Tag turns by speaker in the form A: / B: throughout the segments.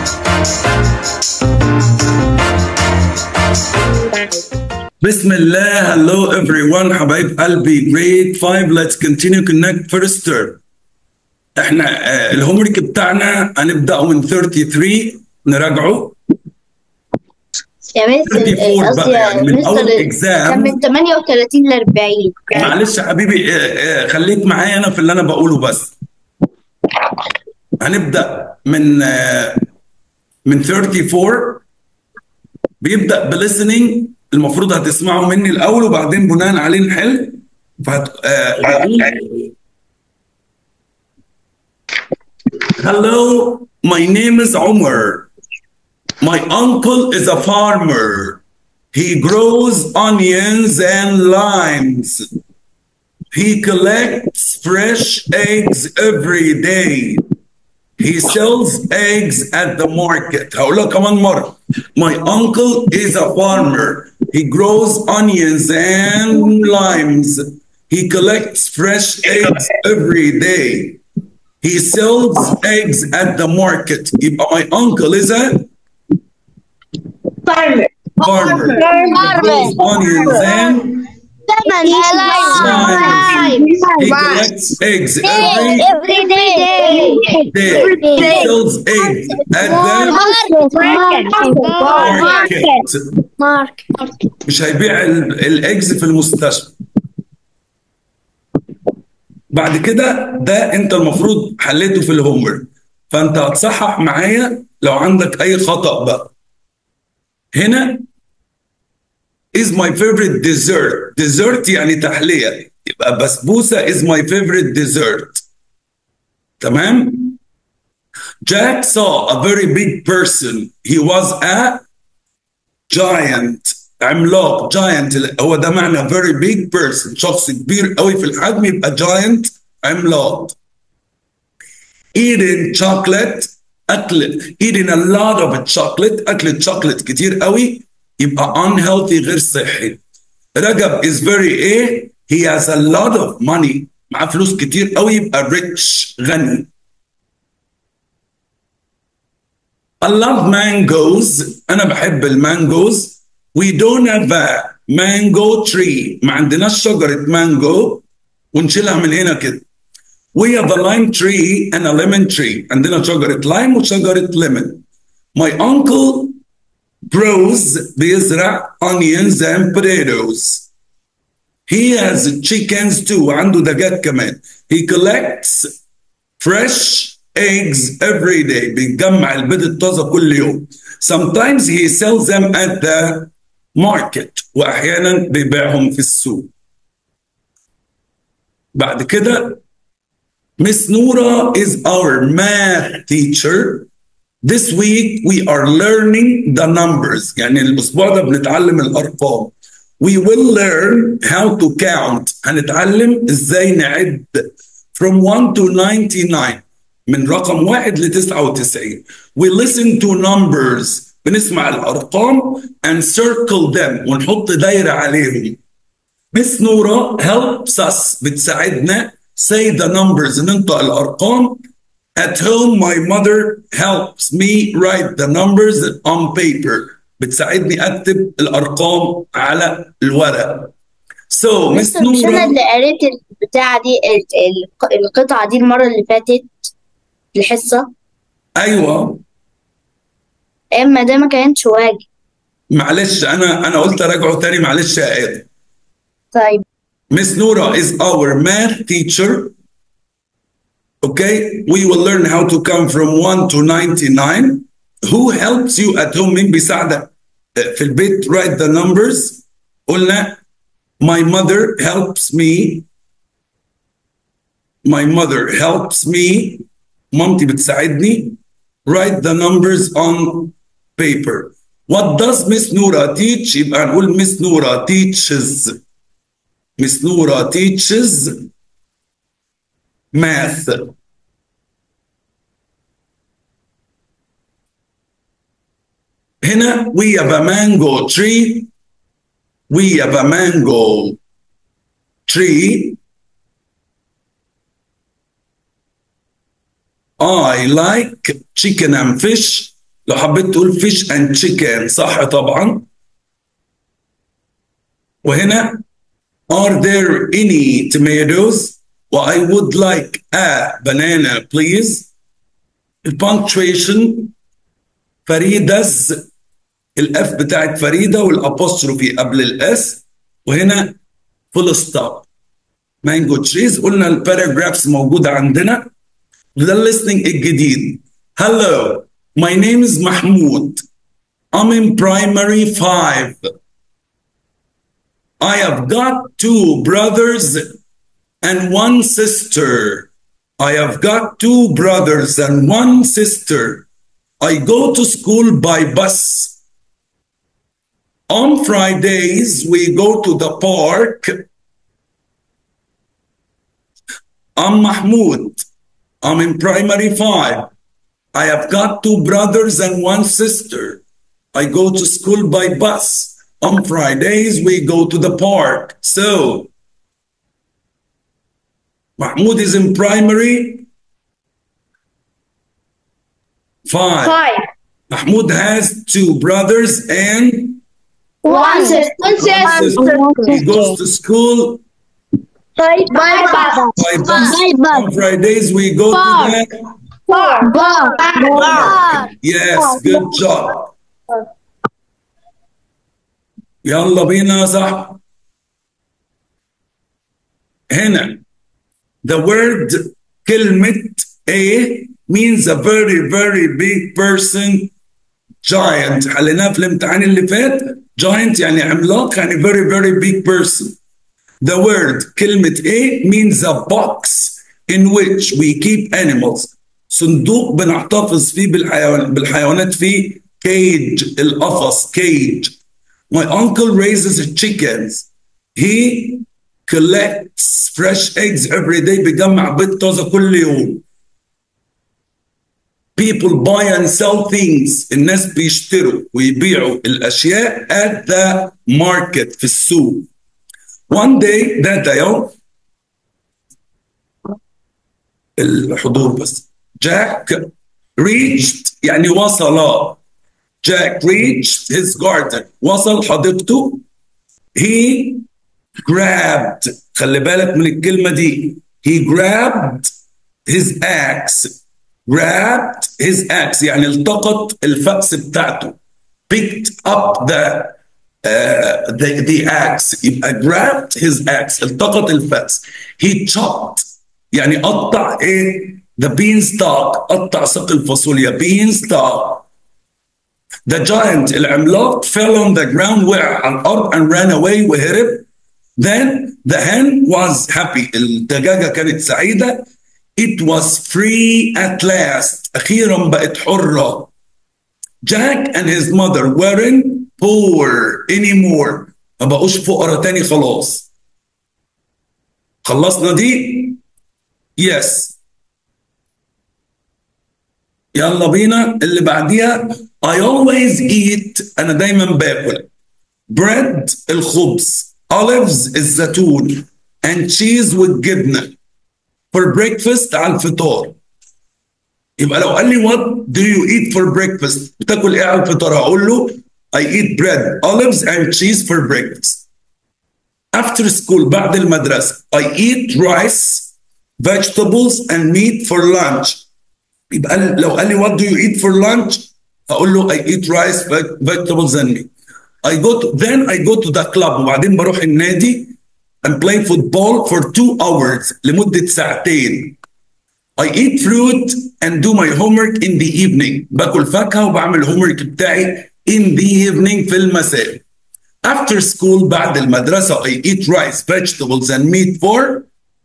A: بسم الله hello everyone حبايب قلبي grade 5 let's continue connect first term احنا آه، الهوم ورك بتاعنا هنبدأ من 33 نراجعه
B: يا مستر
A: 34
B: قصدي
A: بقى يعني من
B: مستر
A: اول
B: كان
A: اكزام
B: من 38 ل 40
A: معلش يا حبيبي آه، آه، خليك معايا انا في اللي انا بقوله بس هنبدأ من آه، من 34 بيبدأ بليسننج المفروض هتسمعوا مني الأول وبعدين بناء عليه نحل فهت... آه، هقول Hello, my name is Omar. My uncle is a farmer. He grows onions and limes. He collects fresh eggs every day. He sells eggs at the market. هقولها كمان مرة. My uncle is a farmer. He grows onions and limes. He collects fresh eggs every day. He sells eggs at the market. يبقى my uncle is a
B: farmer
A: farmer. He grows onions and limes. He collects eggs every
B: every day
A: day. He sells eggs at the market. مش هيبيع ال- الاجز في المستشفى بعد كده ده انت المفروض حليته في الهومر فانت هتصحح معايا لو عندك اي خطأ بقى هنا is my favorite dessert dessert يعني تحلية يبقى بسبوسة is my favorite dessert تمام Jack saw a very big person he was a giant عملاق giant هو ده معنى very big person شخص كبير قوي في الحجم يبقى giant عملاق eating chocolate اكل eating a lot of chocolate اكل chocolate كتير قوي يبقى unhealthy غير صحي رجب is very ايه he has a lot of money معاه فلوس كتير قوي يبقى rich غني I love mangoes أنا بحب المانجوز We don't have a mango tree ما عندناش شجرة مانجو ونشيلها من هنا كده We have a lime tree and a lemon tree عندنا شجرة لايم وشجرة lemon My uncle grows بيزرع onions and potatoes He has chickens too عنده دجاج كمان He collects fresh eggs every day بيجمع البيض الطازة كل يوم Sometimes he sells them at the market وأحيانا بيبيعهم في السوق بعد كده Miss Nora is our math teacher This week we are learning the numbers يعني الأسبوع ده بنتعلم الأرقام We will learn how to count هنتعلم ازاي نعد from 1 to 99 من رقم واحد ل 99 We listen to numbers بنسمع الأرقام and circle them ونحط دايرة عليهم Miss نورا helps us بتساعدنا say the numbers ننطق الأرقام At home my mother helps me write the numbers on paper بتساعدني أكتب الأرقام على الورق So Miss
B: مستر مش انا
A: نورا
B: اللي قريت البتاعة دي ال- ال- القطعة دي المرة اللي فاتت الحصة
A: أيوه
B: اما ده ما كانش واجب
A: معلش أنا أنا قلت أراجعه تاني معلش يا آدم
B: طيب
A: Miss Nora is our math teacher. Okay, we will learn how to come from 1 to 99. Who helps you at home? مين بيساعدك في البيت write the numbers؟ قلنا my mother helps me. My mother helps me. مامتي بتساعدني. Write the numbers on paper. What does Miss Nora teach? يبقى نقول Miss Nora teaches. Miss Nora teaches math. هنا we have a mango tree. We have a mango tree. I like chicken and fish. لو حبيت تقول fish and chicken صح طبعا وهنا are there any tomatoes I would like a banana please البانكتويشن فريدز الاف بتاعت فريده والابوستروفي قبل الاس وهنا فول ستوب مانجو تريز قلنا الباراجرافز موجوده عندنا ده الليسننج الجديد Hello my name is Mahmoud I'm in primary five I have got two brothers and one sister I have got two brothers and one sister I go to school by bus on Fridays, we go to the park. I'm Mahmoud. I'm in primary five. I have got two brothers and one sister. I go to school by bus. On Fridays, we go to the park. So, Mahmoud is in primary five.
B: Five.
A: Mahmoud has two brothers and
B: One sister. One sister.
A: he goes to school
B: By bus.
A: by bus. On Fridays we go
B: Park.
A: to the
B: Bar. Bar.
A: park. Yes, good job. يلا بينا يا صاحبي. هنا the word كلمة A means a very very big person giant حليناها في الامتحان اللي فات giant يعني عملاق يعني very very big person the word كلمة A means a box in which we keep animals صندوق بنحتفظ فيه بالحيوان بالحيوانات فيه cage القفص cage my uncle raises chickens he collects fresh eggs every day بيجمع بيض طازة كل يوم people buy and sell things الناس بيشتروا ويبيعوا الأشياء at the market في السوق one day ذات يوم الحضور بس جاك reached يعني وصل جاك reached his garden وصل حديقته he grabbed خلي بالك من الكلمة دي he grabbed his axe grabbed his axe يعني التقط الفأس بتاعته picked up the uh, the, the axe يبقى grabbed his axe التقط الفأس he chopped يعني قطع ايه the beanstalk قطع ساق الفاصوليا beanstalk the giant العملاق fell on the ground وقع على الارض and ran away وهرب then the hen was happy الدجاجة كانت سعيدة it was free at last أخيرا بقت حرة Jack and his mother weren't poor anymore ما بقوش فقراء تاني خلاص خلصنا دي yes يلا بينا اللي بعديها I always eat أنا دايما باكل bread الخبز olives الزيتون and cheese والجبنة for breakfast على الفطار يبقى لو قال لي what do you eat for breakfast بتاكل ايه على الفطار هقول له I eat bread olives and cheese for breakfast after school بعد المدرسة I eat rice vegetables and meat for lunch يبقى لو قال لي what do you eat for lunch هقول له I eat rice vegetables and meat I go to, then I go to the club وبعدين بروح النادي and play football for two hours لمدة ساعتين I eat fruit and do my homework in the evening باكل فاكهة وبعمل الهومورك بتاعي in the evening في المساء after school بعد المدرسة I eat rice vegetables and meat for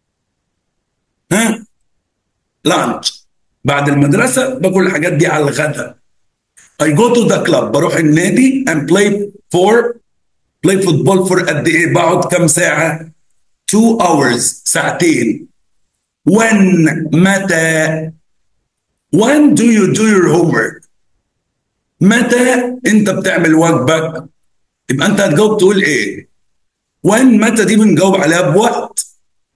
A: ها lunch بعد المدرسة باكل الحاجات دي على الغداء I go to the club بروح النادي and play for play football for قد ايه بقعد كام ساعة two hours ساعتين when متى when do you do your homework متى انت بتعمل واجبك يبقى انت هتجاوب تقول ايه when متى دي بنجاوب عليها بوقت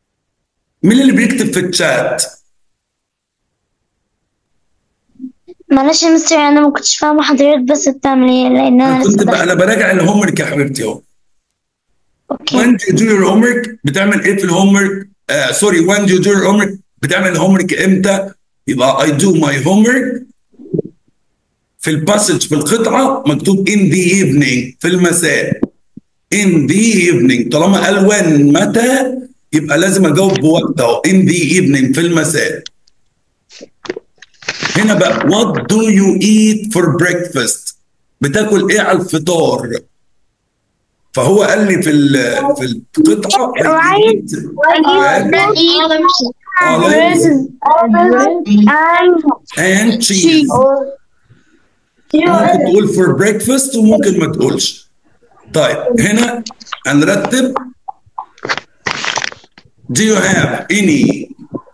A: مين اللي بيكتب في الشات
C: معلش يا مستر انا ما كنتش فاهمه حضرتك بس بتعمل ايه لان
A: انا
C: انا
A: كنت
C: لسه
A: بقى
C: داخله
A: انا براجع الهوم ورك يا حبيبتي اهو
C: اوكي
A: when do you do your homework بتعمل ايه في الهوم ورك آه سوري when do you do your homework بتعمل الهوم ورك امتى يبقى I do my homework في الباسج في القطعه مكتوب in the evening في المساء in the evening طالما قال when متى يبقى لازم اجاوب بوقته in the evening في المساء هنا بقى what do you eat for breakfast بتاكل ايه على الفطار فهو قال لي في ال- في القطعه I eat olives and cheese ممكن تقول for breakfast وممكن ما تقولش طيب هنا هنرتب do you have any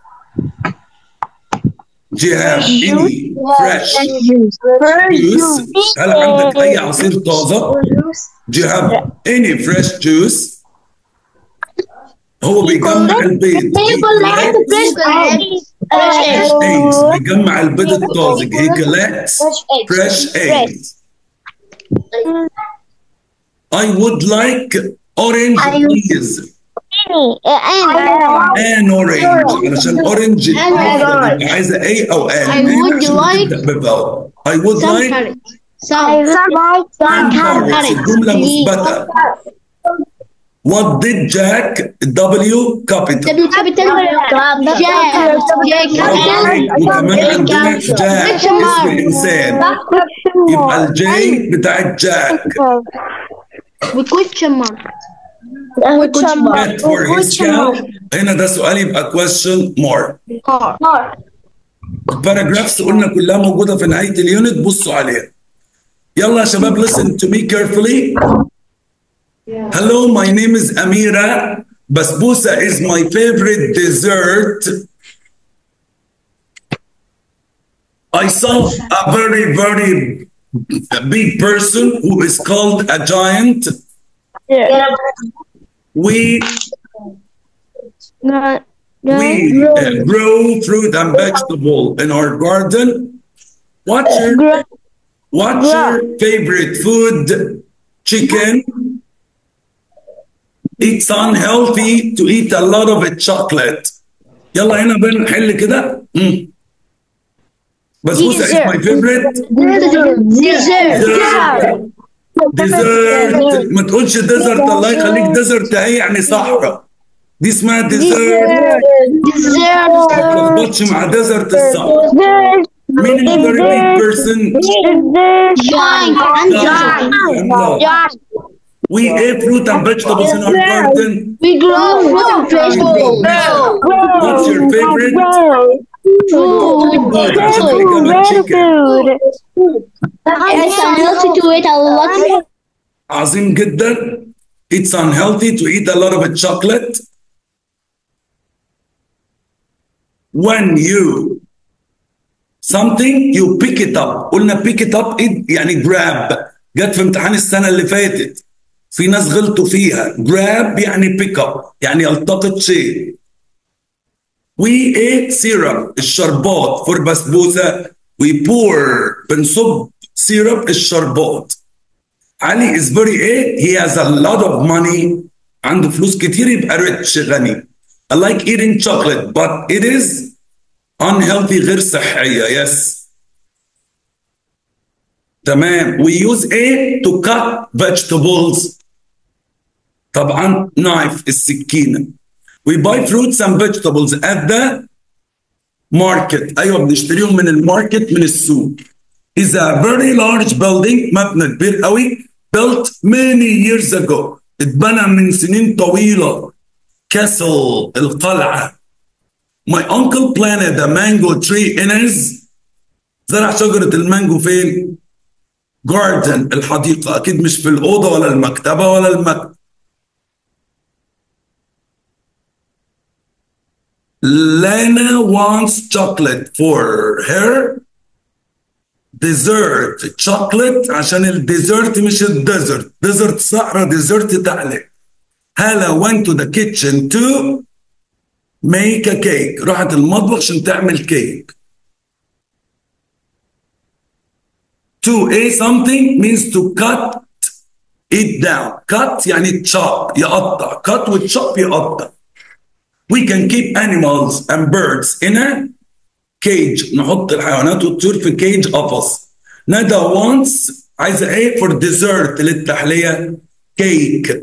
A: do you have any fresh juice هل عندك اي عصير طازه do you have any fresh juice هو بيجمع البيض fresh eggs بيجمع البيض الطازج he collects fresh eggs I would like orange please an orange علشان orange يبقى عايزه ايه او ان
D: I would like-
A: I would like carrots الجمله مثبته What did Jack W capital وكمان عندنا جاك اسم انسان يبقى الجي بتاعت جاك met for his cow هنا ده سؤال يبقى question mark الباراجرافز قلنا كلها موجوده في نهايه اليونت بصوا عليها يلا يا شباب listen to me carefully hello my name is Amira basbousa is my favorite dessert I saw a very very big person who is called a giant we we uh, grow fruit and vegetable in our garden. What's your what's your favorite food? Chicken. It's unhealthy to eat a lot of it chocolate. يلا هنا بنحل كده. مم. بسبوسة is my favorite. ديزرت ما تقولش ديزرت الله يخليك ديزرت اهي يعني صحراء دي اسمها ديزرت ما تلخبطش مع ديزرت الصحراء مين ال very big person we eat fruit and vegetables in our garden
D: We grow fruit and vegetables.
A: what's your favorite
D: Food.
A: food عشان الإجابة chicken
D: It's unhealthy to eat a lot.
A: عظيم جدا it's unhealthy to eat a lot of chocolate when you something you pick it up قلنا pick it up it يعني grab جت في امتحان السنة اللي فاتت في ناس غلطوا فيها grab يعني pick up يعني يلتقط شيء we ate syrup الشربات for بسبوسة we pour بنصب syrup الشربات علي is very ايه he has a lot of money عنده فلوس كتير يبقى rich غني I like eating chocolate but it is unhealthy غير صحية yes تمام we use a to cut vegetables طبعا knife السكينة we buy fruits and vegetables at the market أيوة بنشتريهم من الماركت من السوق is a very large building مبنى كبير قوي built many years ago اتبنى من سنين طويلة castle القلعة my uncle planted a mango tree in his زرع شجرة المانجو فين؟ garden الحديقة أكيد مش في الأوضة ولا المكتبة ولا المكتب Lena wants chocolate for her dessert chocolate عشان الديزرت مش الديزرت ديزرت صحراء ديزرت تعلق هلا went to the kitchen to make a cake راحت المطبخ عشان تعمل كيك to a something means to cut it down cut يعني chop يقطع cut with chop يقطع we can keep animals and birds in a cage نحط الحيوانات والطيور في cage قفص ندى wants عايزه ايه for dessert للتحليه كيك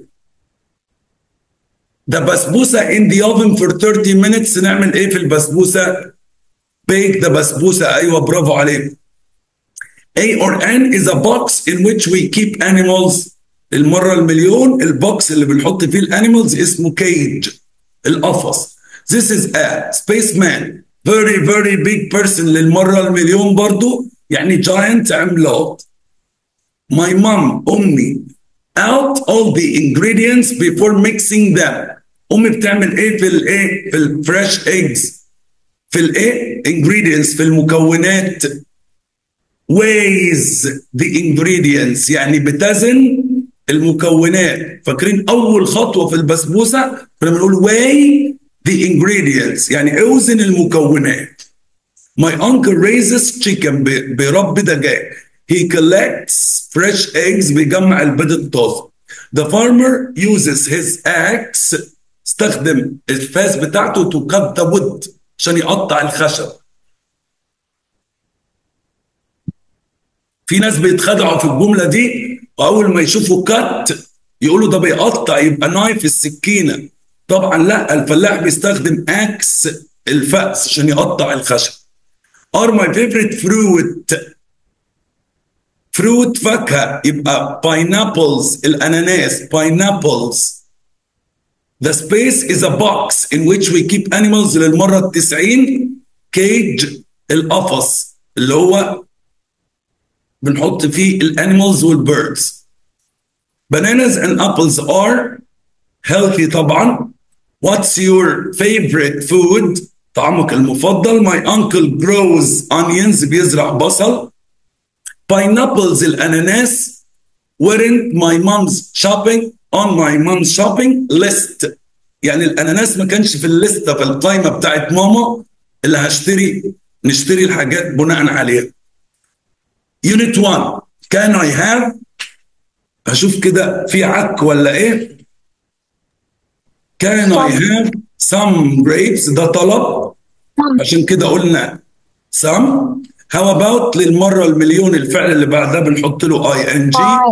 A: ده بسبوسه in the oven for 30 minutes نعمل ايه في البسبوسه bake the بسبوسه ايوه برافو عليك A or N is a box in which we keep animals المرة المليون البوكس اللي بنحط فيه الانيمالز اسمه cage القفص This is a spaceman very very big person للمرة المليون برضو يعني giant عملاق My mom أمي out all the ingredients before mixing them أمي بتعمل إيه في الإيه في الفريش eggs في الإيه ingredients في المكونات weighs the ingredients يعني بتزن المكونات فاكرين اول خطوه في البسبوسه كنا بنقول weigh the ingredients يعني اوزن المكونات my uncle raises chicken بي- بيربي دجاج he collects fresh eggs بيجمع البيض الطازه the farmer uses his axe استخدم الفاس بتاعته to cut the wood عشان يقطع الخشب في ناس بيتخدعوا في الجمله دي واول ما يشوفوا كات يقولوا ده بيقطع يبقى نايف السكينه طبعا لا الفلاح بيستخدم اكس الفأس عشان يقطع الخشب are my favorite fruit fruit فاكهه يبقى pineapples الاناناس pineapples The space is a box in which we keep animals للمرة التسعين cage القفص اللي هو بنحط فيه الانيمالز والبيردز bananas and apples are healthy طبعا what's your favorite food طعامك المفضل my uncle grows onions بيزرع بصل pineapples الاناناس weren't my mom's shopping on my mom's shopping list يعني الاناناس ما كانش في الليسته في القائمه بتاعت ماما اللي هشتري نشتري الحاجات بناء عليها Unit 1 Can I have هشوف كده في عك ولا ايه Can I have some grapes ده طلب عشان كده قلنا some How about للمرة المليون الفعل اللي بعدها بنحط له ing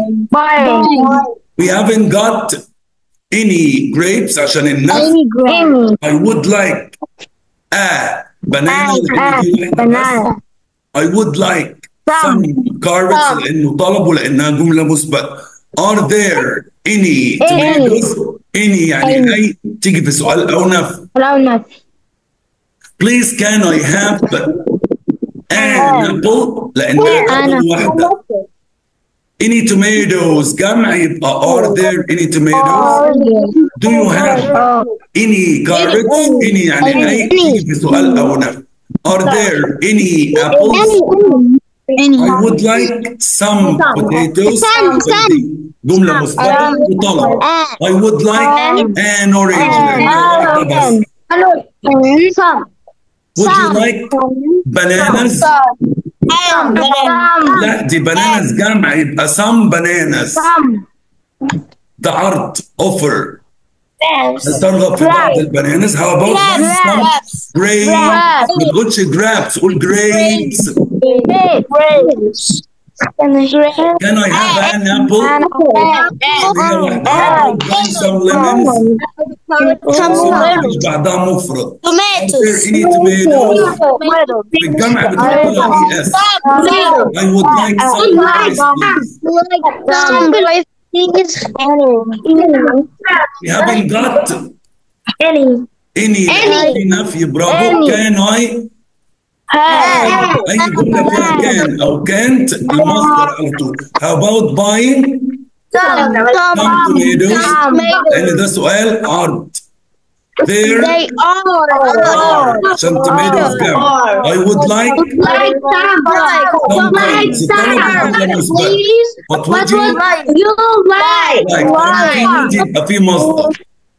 A: We haven't got any grapes عشان النفس I would like a banana لأن دي واحدة بس. I would like some carrots لأنه طلبوا لأنها جملة مثبتة. Are there any tomatoes? any يعني أي تيجي في سؤال أو نفي. Please can I have an apple؟ لأنها apple واحدة. Any tomatoes جمع يبقى are there any tomatoes؟ Do you have any carrots؟ any يعني أي تيجي في سؤال أو نفي. Are there any apples؟ I would like some potatoes.
C: Some, some.
A: جملة مثبتة وطلب. I would like an orange. لأنها واحدة بس. Would you like bananas? لا دي bananas جمع يبقى some bananas. ده عرض offer. هل ترغب في بعض البنانز؟ How about some grapes؟ ما تقولش grapes قول grapes. Can I have an apple؟ هي واحدة. Buy some lemons. مش بعدها مفرد. Are there any tomatoes؟ في الجمع بتحط لها اي اس. I would like some rice please. We haven't got any في نفي برافو can I أي جملة فيها كان أو كانت المصدر على طول How about buying some tomatoes لأن ده سؤال عرض There عشان tomatoes جمع I would like some carrots طلب جملة مثبتة What would you like طبعاً يبقى في مصدر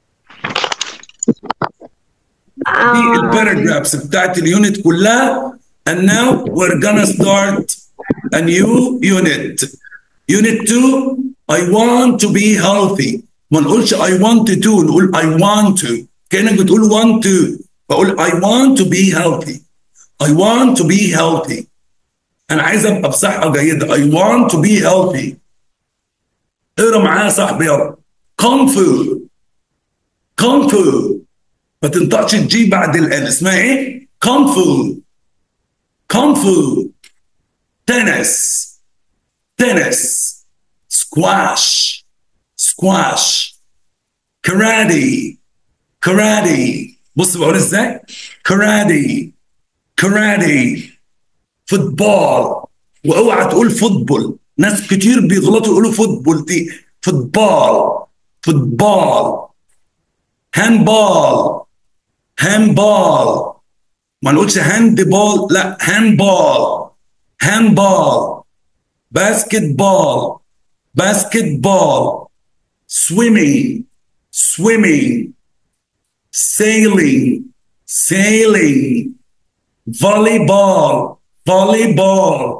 A: دي الباراجرافز بتاعت اليونت كلها and now we're gonna start a new unit. Unit 2 I want to be healthy. ما نقولش I want to نقول I want to. كأنك بتقول want to. بقول I want to be healthy. I want to be healthy. أنا عايز أبقى بصحة جيدة. I want to be healthy. اقرا معايا يا صاحبي يلا. Kung fu. Kung fu. ما تنطقش الجي بعد الان اسمها ايه؟ Kung fu. Kung fu. Tennis. Tennis. Squash. Squash. Karate. Karate. بص بقول ازاي؟ Karate. Karate. فوتبول واوعى تقول فوتبول ناس كتير بيغلطوا يقولوا فوتبول دي فوتبول فوتبول هاندبول هاندبول ما نقولش هاند بول لا هاندبول هاندبول باسكت بول باسكت بول swimming swimming sailing sailing volleyball volleyball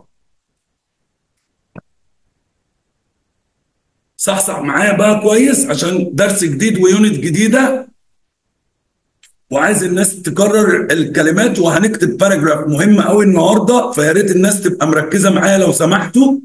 A: صحصح معايا بقى كويس عشان درس جديد ويونت جديده وعايز الناس تكرر الكلمات وهنكتب باراجراف مهم قوي النهارده فيا ريت الناس تبقى مركزه معايا لو سمحتوا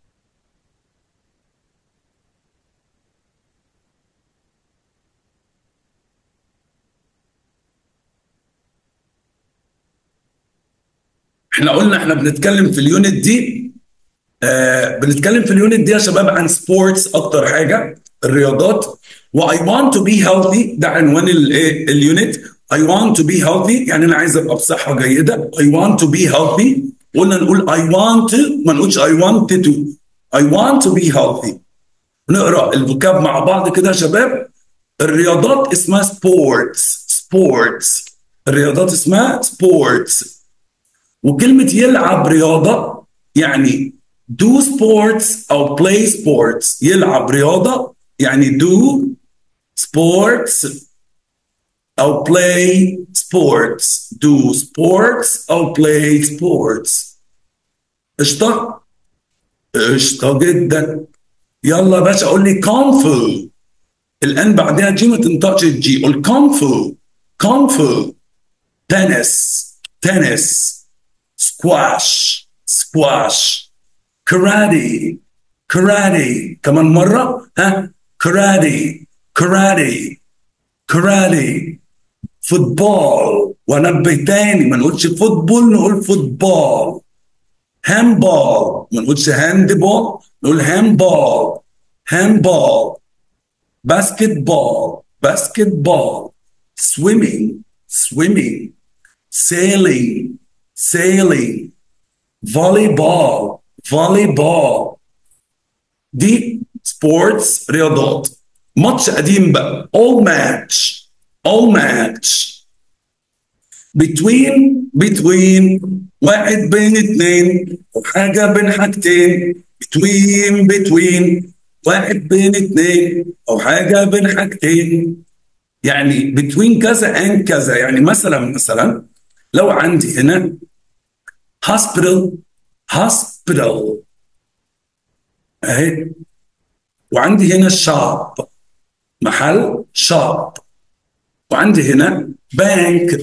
A: احنا قلنا احنا بنتكلم في اليونت دي آه بنتكلم في اليونت دي يا شباب عن سبورتس اكتر حاجه الرياضات و I want to be healthy ده عنوان الايه اليونت I want to be healthy يعني انا عايز ابقى بصحه جيده I want to be healthy قلنا نقول I want to ما نقولش I want to I want to be healthy نقرا الفوكاب مع بعض كده يا شباب الرياضات اسمها سبورتس سبورتس الرياضات اسمها سبورتس وكلمة يلعب رياضة يعني do sports أو play sports يلعب رياضة يعني do sports أو play sports do sports أو play sports قشطة؟ قشطة جدا يلا يا باشا قول لي كونغ فو الآن بعدها جي ما تنطقش الجي قول كونغ فو كونغ فو تنس تنس سكواش سكواش كاراتي كاراتي كمان مرة ها كاراتي كاراتي كاراتي فوتبول وانبه تاني ما نقولش فوتبول نقول فوتبول هاندبول ما نقولش هاندبول نقول هاندبول هاندبول باسكت بول باسكت بول swimming swimming sailing sailing volleyball volleyball دي سبورتس رياضات ماتش قديم بقى all match all match between between واحد بين اتنين وحاجة بين حاجتين between between واحد بين اتنين أو حاجة بين حاجتين يعني between كذا and كذا يعني مثلا مثلا لو عندي هنا hospital hospital اهي وعندي هنا shop محل shop وعندي هنا bank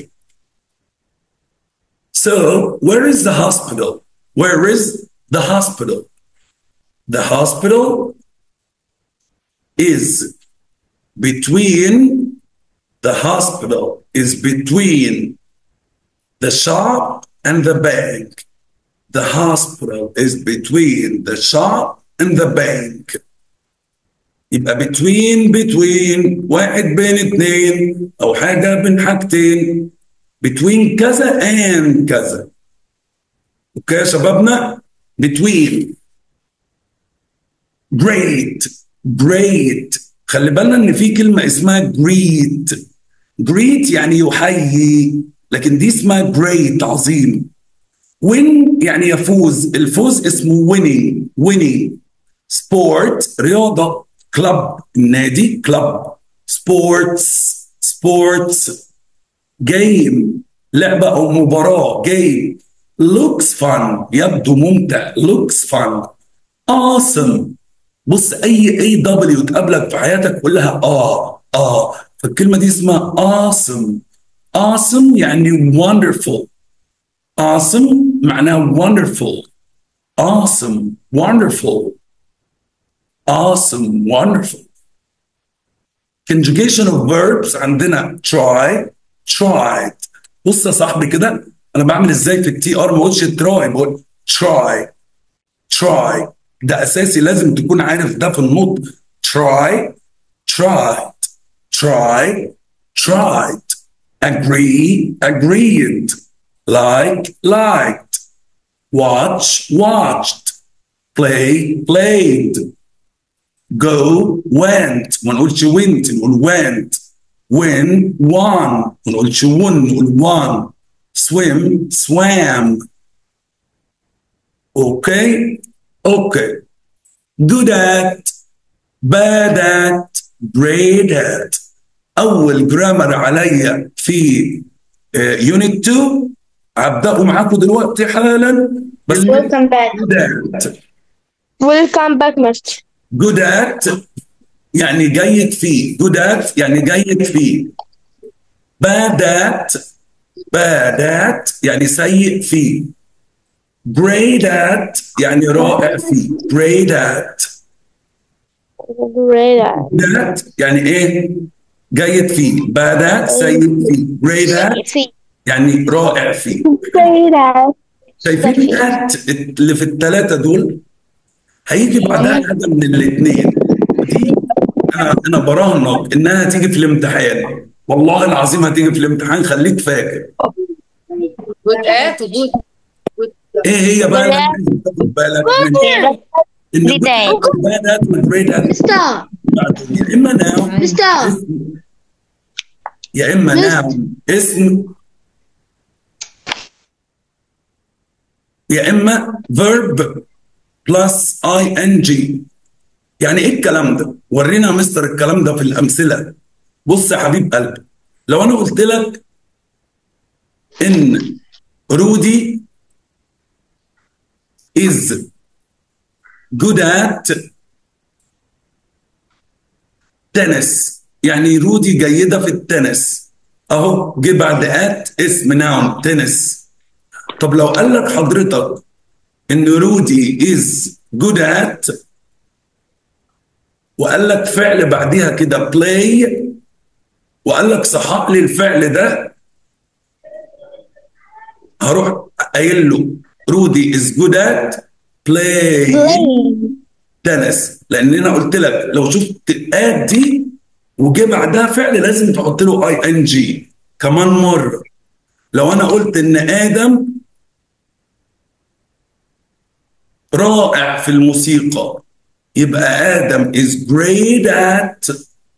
A: so where is the hospital where is the hospital the hospital is between the hospital is between the shop and the bank. The hospital is between the shop and the bank. يبقى between between واحد بين اتنين أو حاجة بين حاجتين between كذا and كذا. أوكي يا شبابنا؟ between great great خلي بالنا إن في كلمة اسمها greet greet يعني يحيي لكن دي اسمها great عظيم win يعني يفوز الفوز اسمه winning winning sport رياضة club النادي club sports sports game لعبة أو مباراة game looks fun يبدو ممتع looks fun awesome بص اي اي دبليو تقابلك في حياتك قول لها اه اه فالكلمه دي اسمها awesome awesome يعني wonderful awesome معناها wonderful awesome wonderful awesome wonderful conjugation of verbs عندنا try tried بص يا صاحبي كده انا بعمل ازاي في التي ار ما اقولش تراي بقول try try ده اساسي لازم تكون عارف ده في النطق try tried try tried agree agreed like liked watch watched play played go went ما نقولش went نقول went win won ما نقولش won نقول won swim swam okay okay good at bad at great at اول جرامر عليا في يونت 2 هبداه معاكم دلوقتي حالا بس
B: welcome back
A: good at
D: Welcome back, Master.
A: good at يعني جيد فيه good at يعني جيد فيه bad at bad at يعني سيء فيه great at يعني رائع فيه great at
D: Great.
A: that يعني ايه جيد فيه bad at سيء فيه great at يعني رائع فيه
D: Great.
A: شايفين at اللي في الثلاثة دول هيجي بعدها حاجة من الاثنين دي انا انا براهنك انها هتيجي في الامتحان والله العظيم هتيجي في الامتحان خليك فاكر
E: good at وجود
A: ايه هي بقى اللي لازم تاخد بالك منها؟ ان
C: Great.
A: bad at وجريد at
B: مستر
A: بعدهم يا اما ناون
B: مستر
A: يا اما ناون اسم يا اما verb plus ing يعني ايه الكلام ده؟ ورينا يا مستر الكلام ده في الامثله بص يا حبيب قلبي لو انا قلت لك ان رودي is good at تنس يعني رودي جيدة في التنس اهو جه بعد ات اسم ناون تنس طب لو قال لك حضرتك ان رودي is good at وقال لك فعل بعديها كده play وقال لك صحح لي الفعل ده هروح قايل له رودي is good at play تنس لان انا قلت لك لو شفت اد دي وجه بعدها فعل لازم تحط له اي ان جي كمان مره لو انا قلت ان ادم رائع في الموسيقى يبقى ادم is great at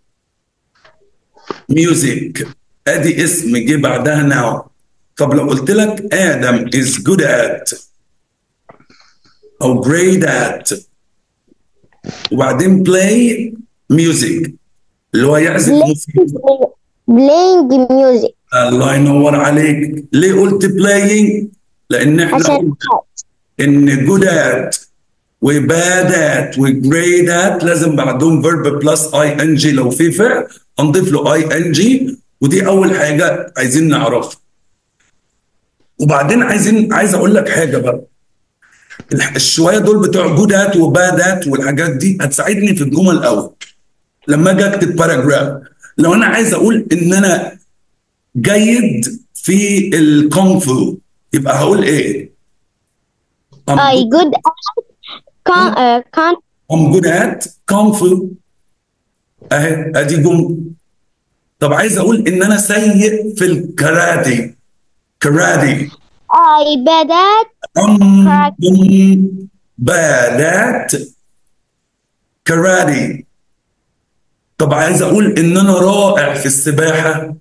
A: music ادي اسم جه بعدها ناو طب لو قلت لك ادم is good at او great at وبعدين play music اللي هو يعزف موسيقى
D: Playing music.
A: الله ينور عليك ليه قلت playing لان احنا
D: عشان
A: قلنا ان good at وباد at وجريد at لازم بعدهم verb plus ing لو في فعل هنضيف له ing ودي اول حاجه عايزين نعرفها وبعدين عايزين عايز اقول لك حاجه بقى الح- الشويه دول بتوع جود ات وباد ات والحاجات دي هتساعدني في الجمل قوي لما اجي اكتب باراجراف لو انا عايز اقول ان انا جيد في الكونغ فو يبقى هقول ايه؟ I'm
D: I
A: good-
D: good at con uh, con
A: I'm good at kung fu اهي ادي جمله طب عايز اقول ان انا سيء في الكاراتي كاراتي
D: I bad at
A: I'm
D: Karate.
A: bad at كاراتي طب عايز اقول ان انا رائع في السباحه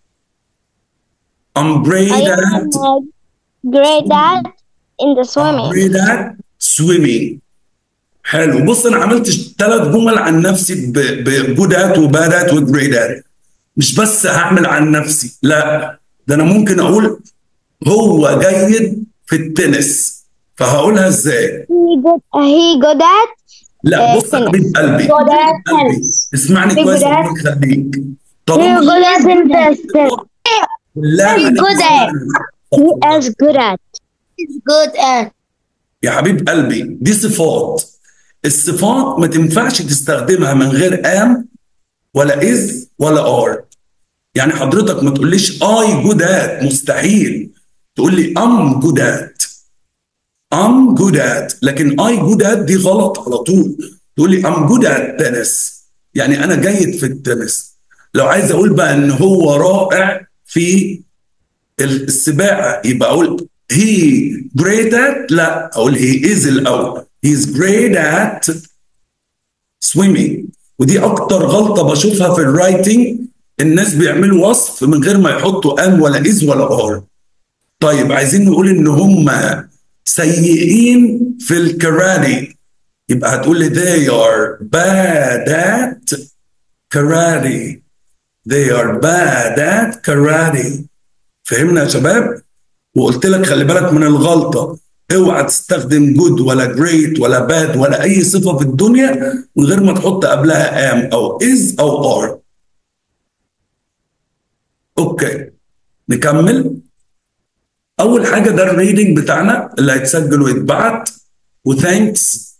A: I'm great
D: I
A: at
D: am uh, great at in the
A: I'm
D: swimming.
A: great at swimming حلو بص انا عملت ثلاث جمل عن نفسي بجودات وبادات وجريدات مش بس هعمل عن نفسي لا ده انا ممكن اقول هو جيد في التنس فهقولها ازاي
D: He good. He good at.
A: لا
D: آه،
A: بص يا
D: tennis.
A: حبيب قلبي
D: Good at
A: حبيب قلبي
D: tennis.
A: اسمعني
D: He
A: كويس
D: good
A: الله
D: at-
A: يخليك
D: He
A: طالما
D: good at tennis.
A: لا
B: He good at.
D: He is good at.
B: He's good at.
A: يا حبيب قلبي دي صفات الصفات ما تنفعش تستخدمها من غير ام ولا از ولا ار يعني حضرتك ما تقوليش اي جود ات مستحيل تقول لي ام جود ات ام جود ات لكن اي جود ات دي غلط على طول تقول لي ام جود ات تنس يعني انا جيد في التنس لو عايز اقول بقى ان هو رائع في السباحه يبقى اقول he great at لا اقول he is الاول he is great at swimming ودي اكتر غلطه بشوفها في الرايتنج الناس بيعملوا وصف من غير ما يحطوا ام ولا از ولا ار طيب عايزين نقول ان هم سيئين في الكاراتي يبقى هتقول لي they are bad at karate they are bad at karate فهمنا يا شباب وقلت لك خلي بالك من الغلطه اوعى تستخدم جود ولا جريت ولا باد ولا اي صفه في الدنيا من غير ما تحط قبلها ام او از او ار اوكي نكمل اول حاجه ده الريدنج بتاعنا اللي هيتسجل ويتبعت وثانكس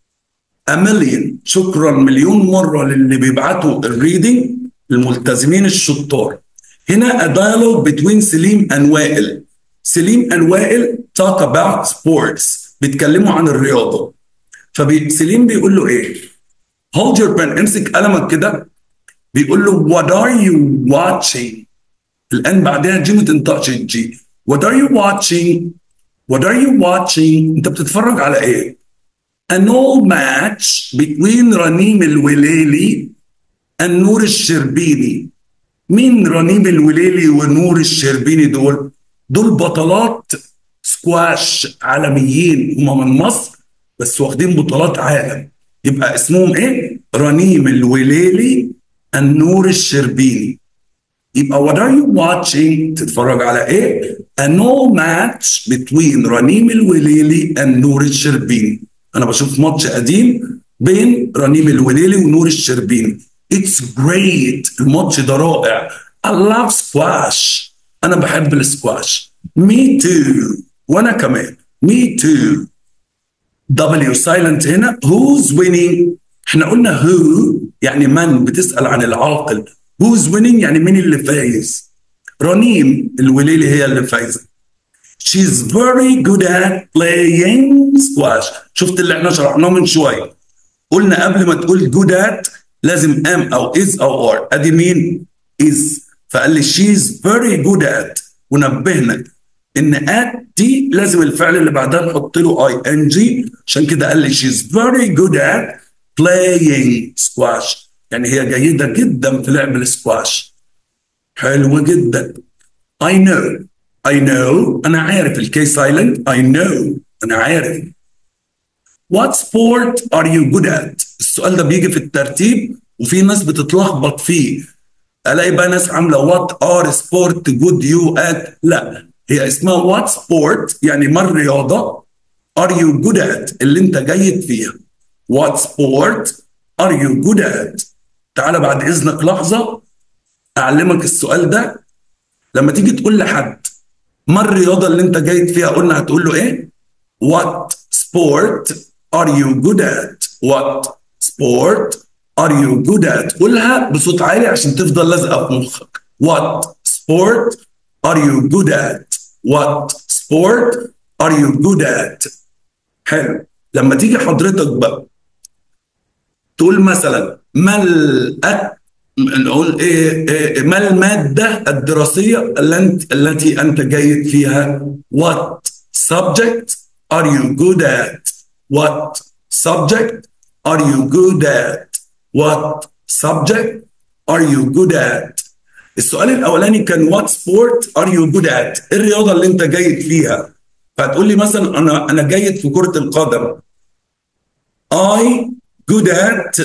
A: امليون شكرا مليون مره للي بيبعتوا الريدنج الملتزمين الشطار هنا a dialogue between سليم and وائل سليم and وائل talk about sports بيتكلموا عن الرياضه فسليم بيقول له ايه hold your pen امسك قلمك كده بيقول له what are you watching الان بعدها جي ما تنطقش الجي what are you watching what are you watching انت بتتفرج على ايه an old match between رنيم الوليلي and نور الشربيني مين رنيم الوليلي ونور الشربيني دول دول بطلات سكواش عالميين هم من مصر بس واخدين بطولات عالم يبقى اسمهم ايه رنيم الوليلي النور الشربيني يبقى what are you watching تتفرج على ايه a no match between رنيم الوليلي النور الشربيني انا بشوف ماتش قديم بين رنيم الوليلي ونور الشربيني It's great الماتش ده رائع I love squash أنا بحب السكواش Me too وأنا كمان Me too W silent هنا Who's winning احنا قلنا who يعني من بتسأل عن العاقل Who's winning يعني مين اللي فايز رنيم الوليلي هي اللي فايزة She's very good at playing squash شفت اللي احنا شرحناه من شوية قلنا قبل ما تقول good at لازم ام او از او ار ادي مين از فقال لي شيز فيري جود ات ونبهنا ان ات دي لازم الفعل اللي بعدها نحط له اي ان جي عشان كده قال لي شيز فيري جود ات playing سكواش يعني هي جيده جدا في لعب السكواش حلو جدا I know I know انا عارف الكي سايلنت I know انا عارف What sport are you good at؟ السؤال ده بيجي في الترتيب وفي ناس بتتلخبط فيه الاقي بقى ناس عامله وات ار سبورت جود يو ات لا هي اسمها وات سبورت يعني ما الرياضه ار يو جود ات اللي انت جيد فيها وات سبورت ار يو جود ات تعالى بعد اذنك لحظه اعلمك السؤال ده لما تيجي تقول لحد ما الرياضه اللي انت جيد فيها قلنا هتقول له ايه وات سبورت are you good at what sport are you good at قولها بصوت عالي عشان تفضل لازقه في مخك what sport are you good at what sport are you good at حلو لما تيجي حضرتك بقى تقول مثلا ما الأك... نقول إيه, إيه ما المادة الدراسية التي أنت جيد فيها what subject are you good at What subject are you good at? What subject are you good at? السؤال الأولاني كان what sport are you good at؟ إيه الرياضة اللي أنت جيد فيها؟ فهتقول لي مثلا أنا أنا جيد في كرة القدم. I good at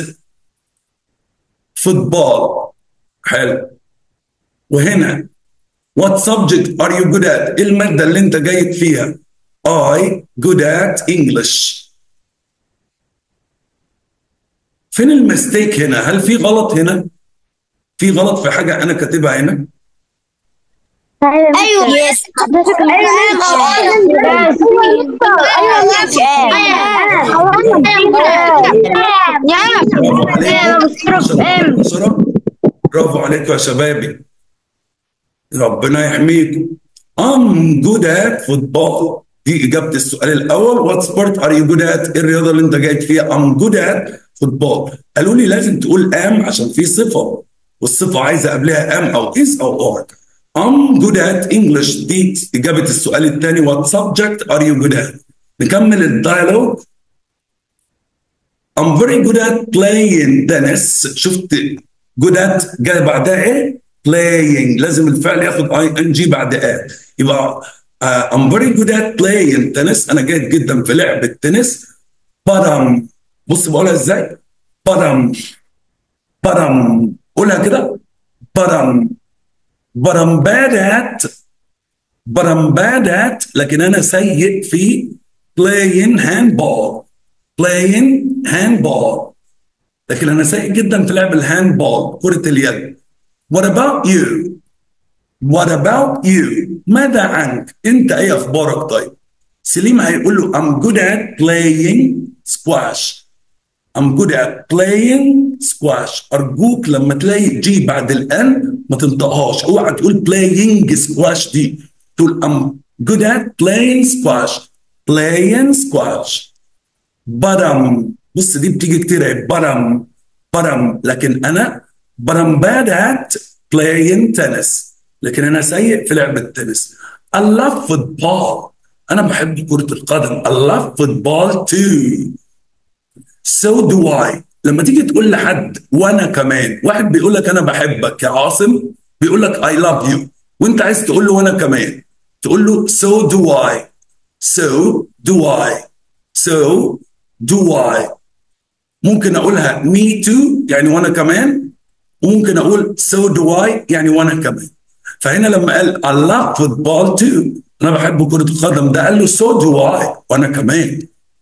A: football. حلو. وهنا what subject are you good at؟ إيه المادة اللي أنت جيد فيها؟ I good at English فين المستيك هنا هل في غلط هنا في غلط في حاجة أنا كاتبها هنا
B: ايوه يس
A: برافو عليكم عشرة. برافو عليكم يا شبابي ربنا يحميكم I'm good at football دي إجابة السؤال الأول What sport are you good at؟ إيه الرياضة اللي أنت جيد فيها؟ I'm good at football قالوا لي لازم تقول am عشان في صفة والصفة عايزة قبلها am أو is أو are I'm good at English دي إجابة السؤال الثاني What subject are you good at؟ نكمل الديالوج I'm very good at playing tennis شفت good at جاي بعدها ايه؟ playing لازم الفعل ياخد اي ان جي بعد ا يبقى uh, I'm very good at playing tennis انا جيد جدا في لعب التنس but I'm بص بقولها ازاي؟ but I'm but I'm قولها كده but I'm but I'm bad at but I'm bad at لكن انا سيء في playing handball playing handball لكن انا سيء جدا في لعب الهاندبول كرة اليد What about you? What about you? ماذا عنك؟ انت ايه اخبارك طيب؟ سليم هيقول له I'm good at playing squash. I'm good at playing squash. ارجوك لما تلاقي جي بعد الان ما تنطقهاش، اوعى تقول playing squash دي. تقول I'm good at playing squash. Playing squash. برم بص دي بتيجي كتير اهي برم برم لكن انا برم bad at playing tennis لكن انا سيء في لعب التنس I love football انا بحب كرة القدم I love football too so do I لما تيجي تقول لحد وانا كمان واحد بيقول لك انا بحبك يا عاصم بيقول لك I love you وانت عايز تقول له وانا كمان تقول له so do I so do I so do I ممكن اقولها me too يعني وانا كمان وممكن اقول so do I يعني وانا كمان فهنا لما قال I love football too انا بحب كرة القدم ده قال له so do I وانا كمان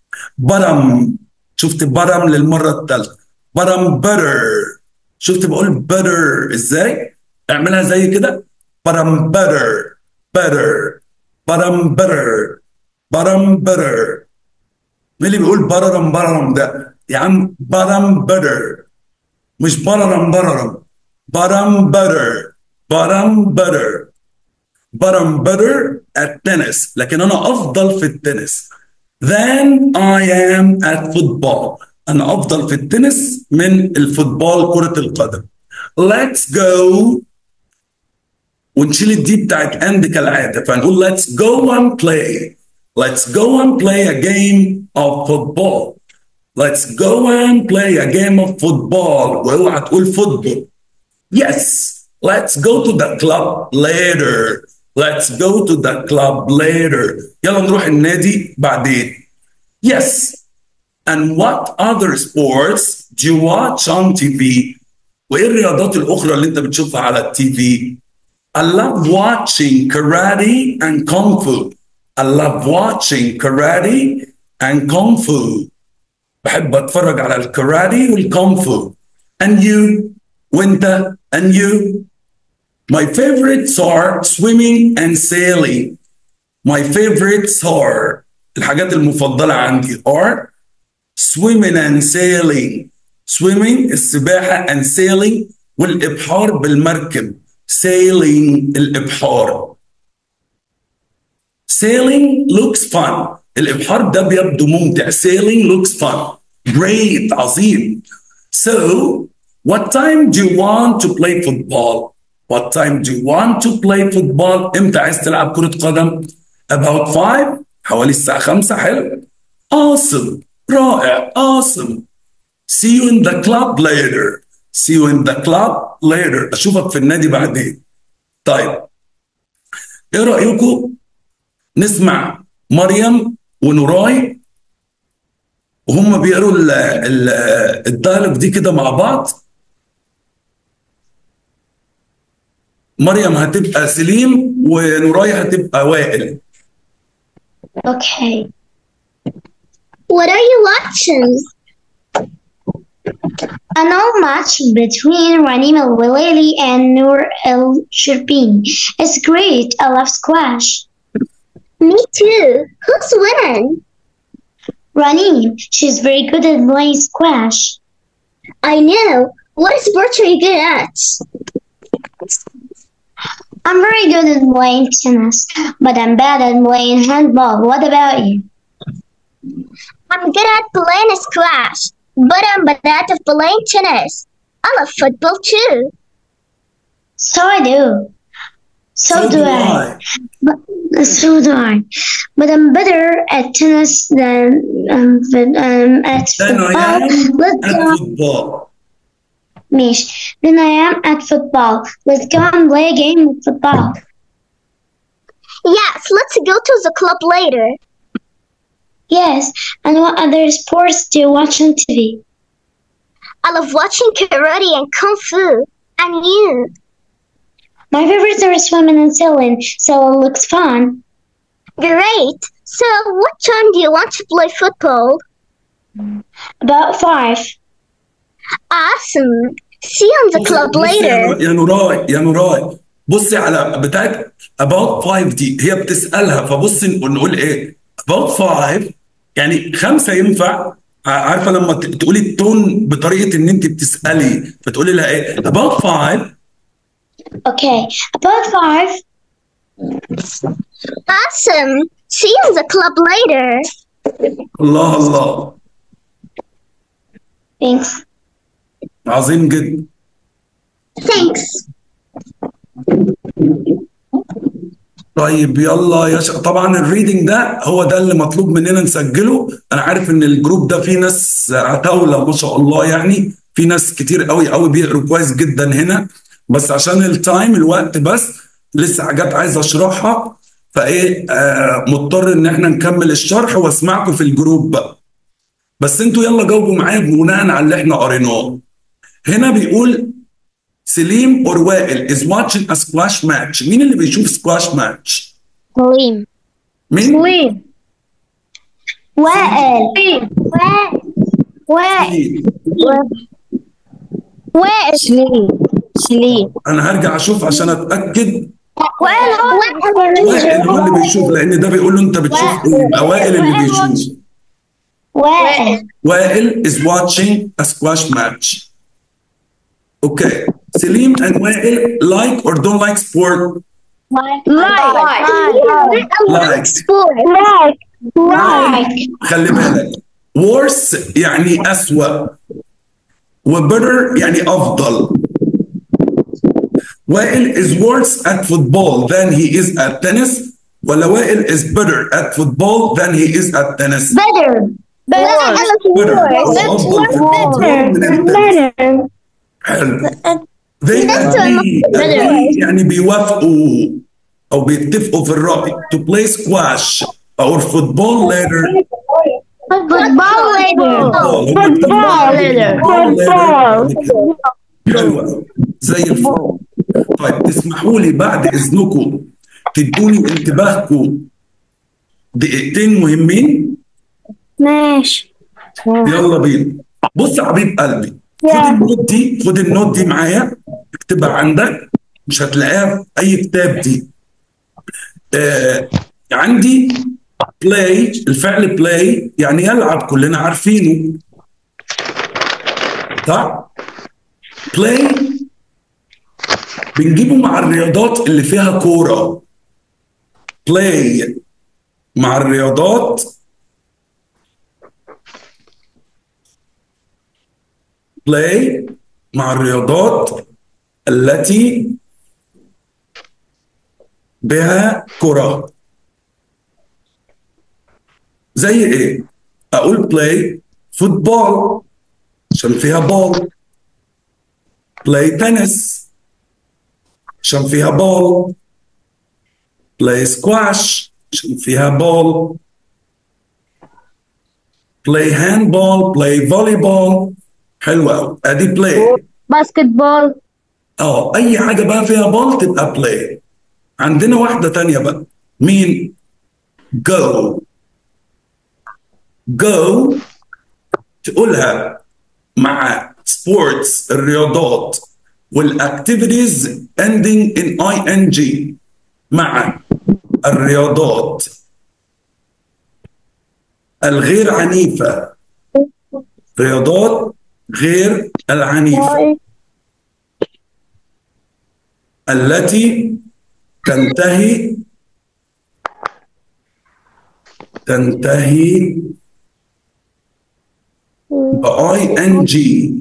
A: برم شفت برم للمرة الثالثة برم better شفت بقول better ازاي اعملها زي كده برم better better برم better برم better مين اللي بيقول بررم بررم ده يا عم برم better مش بررم بررم برم better برم better برم better at tennis لكن انا افضل في التنس than I am at football انا افضل في التنس من الفوتبول كرة القدم let's go ونشيل الدي بتاعت اند كالعاده فنقول let's go and play let's go and play a game of football let's go and play a game of football واوعى تقول فوتبول yes let's go to the club later let's go to the club later يلا نروح النادي بعدين yes and what other sports do you watch on TV وايه الرياضات الاخرى اللي انت بتشوفها على التي في I love watching karate and kung fu. I love watching karate and kung fu. بحب اتفرج على الكاراتي والكونغ فو. And you, وانت, and you. My favorites are swimming and sailing. My favorites are الحاجات المفضلة عندي are swimming and sailing. Swimming السباحة and sailing والإبحار بالمركب. sailing الإبحار. Sailing looks fun. الإبحار ده بيبدو ممتع. Sailing looks fun. Great عظيم. So, what time do you want to play football? What time do you want to play football? إمتى عايز تلعب كرة قدم? About five. حوالي الساعة خمسة حلو. Awesome. رائع. Awesome. See you in the club later. See you in the club later. أشوفك في النادي بعدين. طيب. إيه رأيكم نسمع مريم ونوراي وهم بيقروا ال- ال- الدايلوج دي كده مع بعض مريم هتبقى سليم ونوراي هتبقى وائل
C: Okay.
D: What are you watching?
C: An old match between Ranim El Walili and Noor El Shirbin. It's great. I love squash.
D: Me too. Who's winning?
C: Ranim, she's very good at playing squash.
D: I know. What sport are you good at?
C: I'm very good at playing tennis, but I'm bad at playing handball. What about you?
D: I'm good at playing squash, but I'm bad at playing tennis. I love football too.
C: So I do. So, do, I. But, so do I. But I'm better at tennis than um, but, um, at
A: Then I
C: football.
A: am
C: Let's
A: at
C: go.
A: football.
C: Mish. Then I am at football. Let's go and play a game of football.
D: Yes, let's go to the club later.
C: Yes. And what other sports do you watch on TV?
D: I love watching karate and kung fu. And you?
C: My favorites are swimming and sailing, so it looks fun.
D: Great. So, what time do you want to play football?
C: About five.
D: Awesome. See you on the club
A: بصي يا
D: later.
A: نور- يا نوراي يا نوراي بصي على بتاعت about five دي هي بتسألها فبصي نقول نقول ايه about five يعني خمسة ينفع ع- عارفة لما ت- تقولي التون بطريقة ان انت بتسألي فتقولي لها ايه about five
C: Okay. About five.
D: Awesome. See you in the club later.
A: الله الله
C: Thanks.
A: عظيم جدا
D: Thanks.
A: طيب يلا يا ش... طبعا الريدنج ده هو ده اللي مطلوب مننا نسجله انا عارف ان الجروب ده فيه ناس عتاولة ما شاء الله يعني في ناس كتير قوي قوي بيقروا كويس جدا هنا بس عشان التايم الوقت بس لسه حاجات عايز اشرحها فايه آه مضطر ان احنا نكمل الشرح واسمعكم في الجروب بقى بس انتوا يلا جاوبوا معايا بناء على اللي احنا قريناه هنا بيقول سليم اور وائل is watching a squash match مين اللي بيشوف سكواش ماتش؟
B: سليم
A: مين؟
B: سليم
C: وائل.
B: وائل
A: سليم.
B: وائل سليم سليم
A: انا هرجع اشوف عشان اتاكد
B: وائل
A: وائل هو اللي بيشوف لان ده بيقول له انت بتشوف ايه يبقى وائل اللي بيشوف
C: وائل.
A: وائل is watching a squash match اوكي سليم and وائل like or don't like sport like
C: Like.
A: خلي بالك worse يعني أسوأ وbetter يعني أفضل وائل is worse at football than he is at tennis ولا وائل is better at football than he is at tennis
C: Better.
A: better هو أفضل في الفوتبول من التنس حلو they agree agree يعني بيوافقوا أو بيتفقوا في الرأي to play squash or football later
C: Football later.
A: football حلو أوي. زي الفل طيب تسمحوا لي بعد اذنكم تدوني انتباهكم دقيقتين مهمين
C: ماشي.
A: يلا بينا بص يا حبيب قلبي خد النوت دي خد النوت دي معايا اكتبها عندك مش هتلاقيها في اي كتاب دي آه عندي بلاي الفعل بلاي يعني يلعب كلنا عارفينه صح بلاي بنجيبه مع الرياضات اللي فيها كورة بلاي مع الرياضات بلاي مع الرياضات التي بها كرة زي ايه؟ اقول بلاي فوتبول عشان فيها بول بلاي تنس عشان فيها بول بلاي سكواش عشان فيها بول بلاي هاندبول بلاي فولي بول حلو قوي ادي بلاي
B: باسكت بول
A: اه اي حاجه بقى فيها بول تبقى بلاي عندنا واحده تانية بقى مين go go تقولها مع sports الرياضات والاكتيفيتيز ending in ing مع الرياضات الغير عنيفة رياضات غير العنيفة التي تنتهي تنتهي ب ing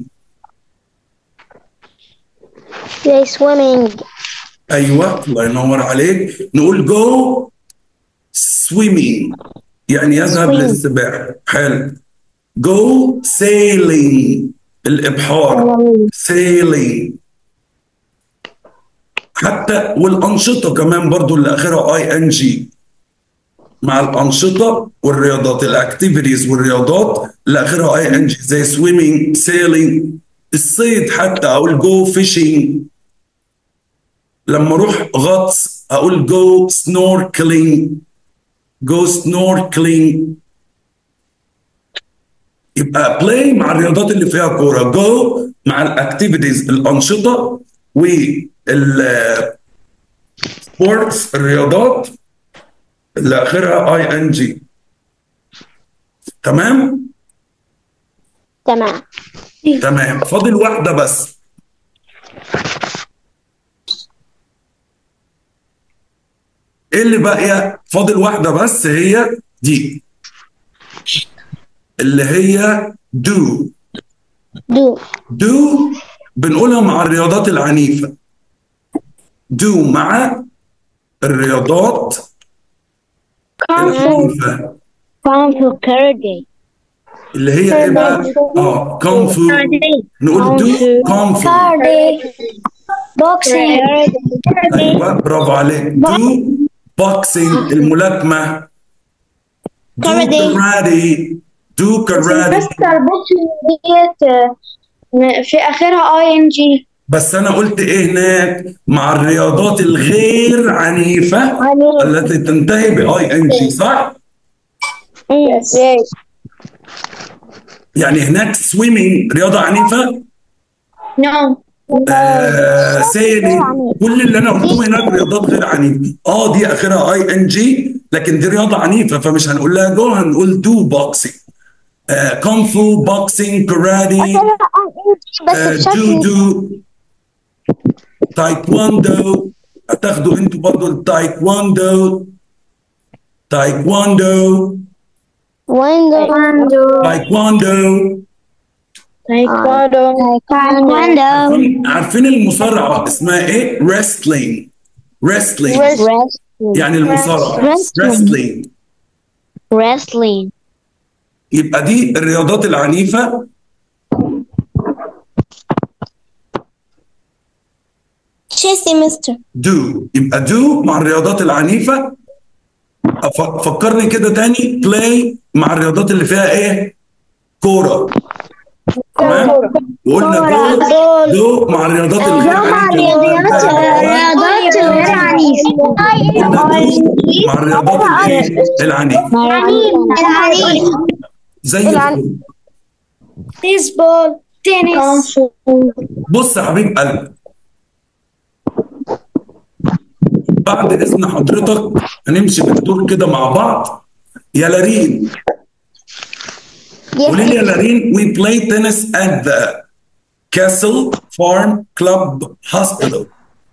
C: They swimming.
A: ايوه الله ينور عليك نقول جو swimming يعني يذهب
C: Swim.
A: للسباحه حلو جو sailing الابحار sailing حتى والانشطه كمان برضو اللي اخرها اي ان جي مع الانشطه والرياضات الاكتيفيتيز والرياضات اللي اخرها اي ان جي زي swimming sailing الصيد حتى اقول جو fishing لما اروح غطس اقول جو snorkeling جو snorkeling يبقى بلاي مع الرياضات اللي فيها كوره جو مع الاكتيفيتيز الانشطه وال سبورتس الرياضات اللي اخرها اي ان جي تمام
C: تمام.
A: تمام فاضل واحده بس ايه اللي باقيه فاضل واحده بس هي دي اللي هي دو
C: Do.
A: دو بنقولها مع الرياضات العنيفة دو مع الرياضات العنيفة
C: Kung Fu Karate.
A: اللي هي ايه بقى؟ اه كونغ فو نقول دو كونغ فو
C: Karate. Boxing.
A: ايوه برافو عليك دو بوكسينج الملاكمة دو
C: كاراتيه.
A: كاراتي دو كاراتي
C: مستر بوكسينج ديت آه، في آخرها اي ان جي
A: بس انا قلت ايه هناك مع الرياضات الغير عنيفة التي تنتهي باي ان جي صح؟
C: يس
A: يعني هناك سويمنج رياضة عنيفة
C: نو
A: آه سيلينج كل اللي انا قلتهم هناك رياضات غير عنيفة اه دي اخرها اي ان جي لكن دي رياضة عنيفة فمش هنقول لها جو هنقول دو بوكسينج آه كونغ فو بوكسينج كاراتي
C: بس
A: آه
C: بشكل
A: جودو تايكواندو هتاخدوا انتوا برضو التايكواندو تايكواندو
C: ويندو
A: تايكواندو
C: تايكواندو تايكواندو
A: عارفين- عارفين المصارعة اسمها ايه؟ wrestling wrestling يعني المصارعة
C: Wrestling.
A: wrestling
C: wrestling
A: يبقى دي الرياضات العنيفة
C: تشيسي مستر
A: do يبقى do مع الرياضات العنيفة أف- فكرني كده تاني play مع الرياضات اللي فيها ايه؟ كورة تمام؟ وقلنا do do مع الرياضات الغير عنيفة
C: الرياضات الغير عنيفة
A: قلنا do مع الرياضات الايه؟ العنيفة
C: العنيف
A: زي الفل.
C: بيسبول تنس
A: بص يا حبيب قلبي بعد اذن حضرتك هنمشي بالدور كده مع بعض يا لارين قولي لي يا لارين we play tennis at the Castle Farm Club Hospital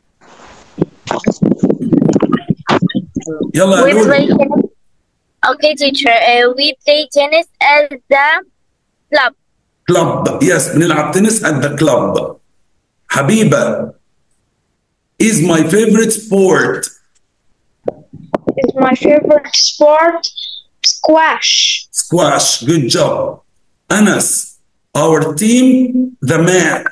A: يلا
B: We
A: يا
B: play
A: لولو
B: tennis. Okay, teacher. Uh, we play tennis at the club.
A: كلب يس بنلعب تنس at the club حبيبة is my favorite sport
C: is my favorite sport squash
A: squash good job Anas our team the match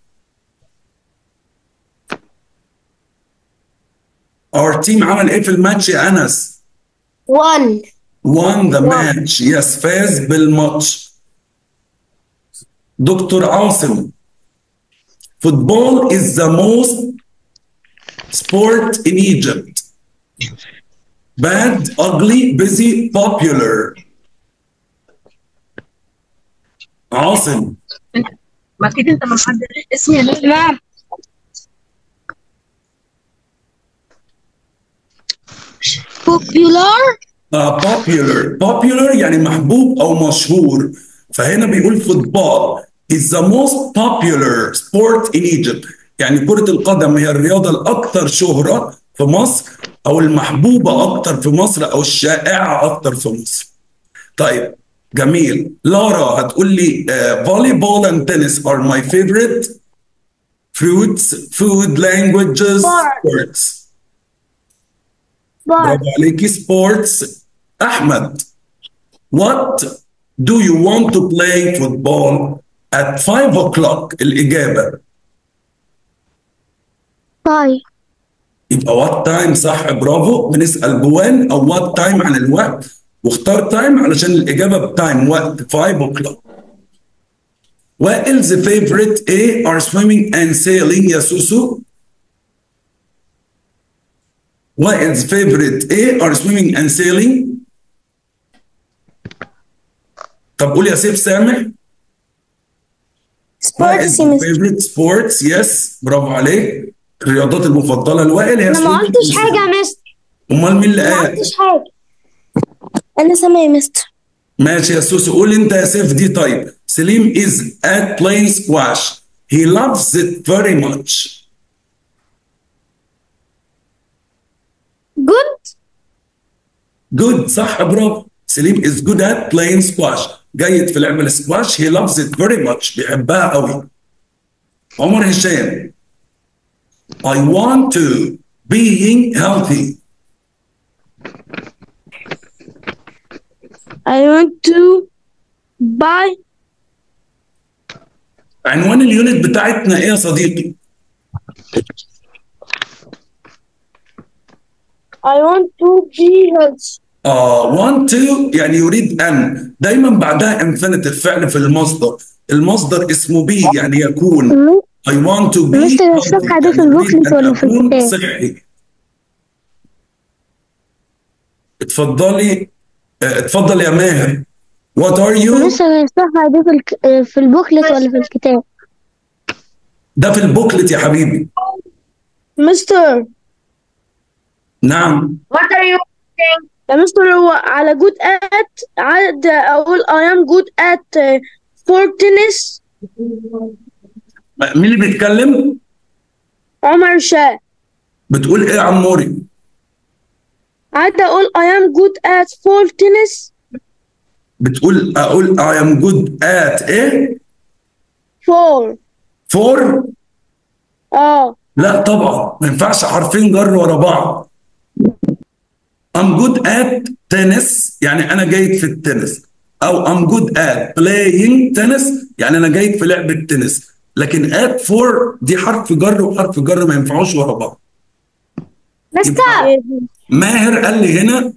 A: our team عمل ايه في الماتش يا انس
C: one
A: won the match yes فاز بالماتش دكتور عاصم football is the most sport in Egypt bad ugly busy popular عاصم
E: ما اكيد انت ما محدد اسمي يا ليلى.
C: تمام popular
A: uh, popular popular يعني محبوب او مشهور فهنا بيقول فوتبول is the most popular sport in Egypt يعني كرة القدم هي الرياضة الأكثر شهرة في مصر أو المحبوبة أكثر في مصر أو الشائعة أكثر في مصر طيب جميل لارا هتقول لي uh, volleyball and tennis are my favorite fruits food languages sports برافو عليكي سبورتس احمد what do you want to play football at 5 o'clock الاجابه
C: طيب
A: يبقى what time صح برافو بنسال جوان او what time عن الوقت واختار تايم علشان الاجابه بتايم وقت 5 o'clock وائل's favorite A are swimming and sailing يا سوسو Wael's favorite A are swimming and sailing طب قول يا سيف سامح
C: sports
A: Wael's favorite sports yes برافو عليك الرياضات المفضلة لوائل هي
C: انا ما
A: swimming
C: قلتش
A: and
C: حاجة
A: sailing.
C: يا مستر
A: امال مين اللي
C: ما
A: قال
C: قلتش حاجة انا سامع يا مستر
A: ماشي يا سوسو قول انت يا سيف دي طيب سليم is at playing squash he loves it very much
C: good
A: good صح برافو سليم is good at playing squash جيد في لعب السكواش he loves it very much بيحبها قوي عمر هشام I want to being healthy
C: I want to buy
A: عنوان اليونت بتاعتنا ايه يا صديقي
C: I want to be healthy
A: آه want to يعني يريد أن دايما بعدها infinitive فعل في المصدر المصدر اسمه be يعني يكون I want to be
C: مستر،
A: healthy.
C: الصفحة دي في
A: يعني
C: البوكلت
A: أريد أن
C: ولا في
A: أكون
C: الكتاب؟
A: صحي اتفضلي آه، اتفضل يا ماهر What are you؟
C: مستر الصفحة دي في الك... في البوكلت ولا في الكتاب
A: ده في البوكلت يا حبيبي
C: مستر
A: نعم
B: What are you
C: يا مستر هو على جود ات عاد اقول I am good at uh, for tennis
A: مين اللي بيتكلم؟
C: عمر شاه
A: بتقول ايه يا عموري؟
C: عاد اقول I am good at for tennis
A: بتقول اقول I am good at ايه؟
C: for
A: for
C: اه
A: لا طبعا ما ينفعش حرفين جر ورا بعض I'm good at tennis يعني أنا جيد في التنس أو I'm good at playing tennis يعني أنا جيد في لعب التنس لكن at for دي حرف جر وحرف جر ما ينفعوش ورا بعض
B: مستر
A: ماهر قال لي هنا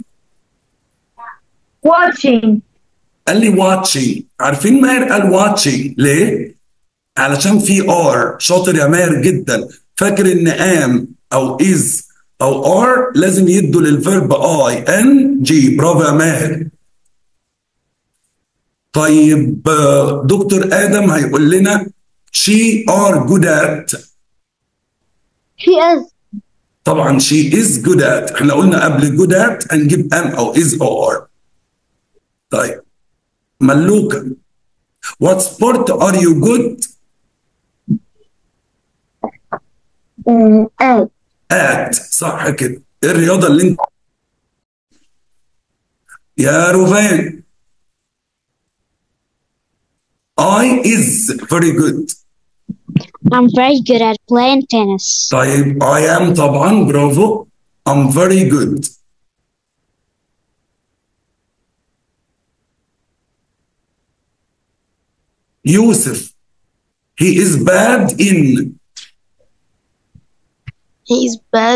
B: watching
A: قال لي watching عارفين ماهر قال watching ليه؟ علشان في ار شاطر يا ماهر جدا فاكر ان ام او از او ار لازم يدوا للفيرب اي ان جي برافو يا ماهر طيب آه، دكتور ادم هيقول لنا she are good at
C: she is
A: طبعا she is good at احنا قلنا قبل good at هنجيب ام او is او ار طيب ملوكة what sport are you good
B: at
A: at صح كده ايه الرياضة اللي انت يا روفان I is very good
C: I'm very good at playing tennis
A: طيب I am طبعا برافو I'm very good يوسف he is bad in
C: he's bad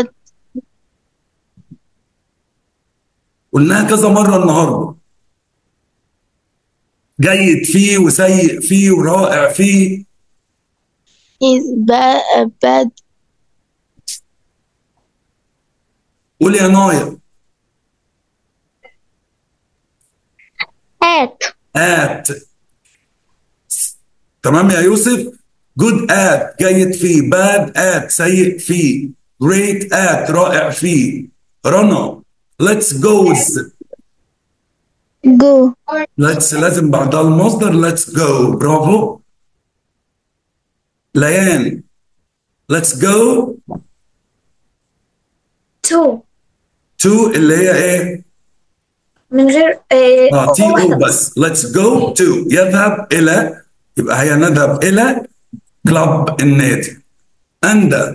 A: قلناها كذا مرة النهاردة جيد فيه وسيء فيه ورائع فيه
C: he's bad bad
A: قول يا نايا
C: at
A: at تمام يا يوسف good at جيد فيه bad at سيء فيه great at رائع فيه رنا let's goes
C: go
A: let's لازم بعدها المصدر let's go برافو ليان let's go
B: to
A: to اللي هي ايه
B: من غير إيه
A: اه تي او بس let's go to يذهب الى يبقى هي نذهب الى كلاب النادي and